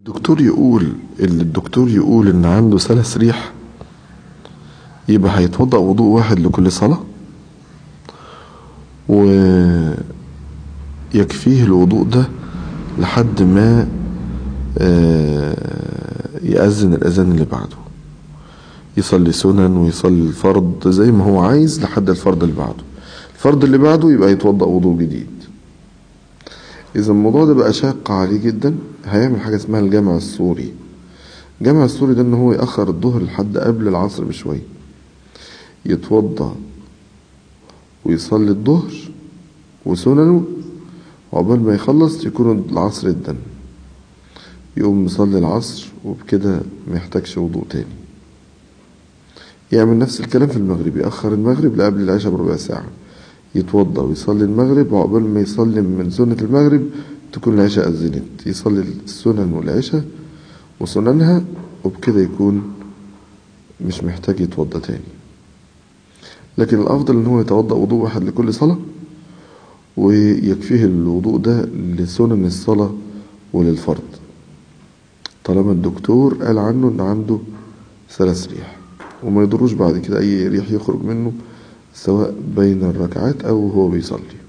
الدكتور يقول اللي الدكتور يقول ان عنده سلس ريح يبقى هيتوضأ وضوء واحد لكل صلاة ويكفيه الوضوء ده لحد ما آه، يأذن الأذان اللي بعده يصلي سنن ويصلي الفرض زي ما هو عايز لحد الفرض اللي بعده الفرض اللي بعده يبقى يتوضأ وضوء جديد إذا الموضوع ده بقى شاق عليه جدا هيعمل حاجة اسمها الجمع السوري الجمع السوري ده إن هو يأخر الظهر لحد قبل العصر بشوية يتوضأ ويصلي الظهر وسننه وعقبال ما يخلص يكون العصر ادن يقوم مصلي العصر وبكده ما يحتاجش وضوء تاني يعمل نفس الكلام في المغرب يأخر المغرب لقبل العشاء بربع ساعة يتوضأ ويصلي المغرب وعقبال ما يسلم من سنة المغرب تكون العشاء أذنت يصلي السنن والعشاء وسننها وبكده يكون مش محتاج يتوضأ تاني لكن الأفضل إن هو يتوضأ وضوء واحد لكل صلاة ويكفيه الوضوء ده لسنن الصلاة وللفرض طالما الدكتور قال عنه إن عنده ثلاث ريح وما يضروش بعد كده أي ريح يخرج منه سواء بين الركعات أو هو بيصلي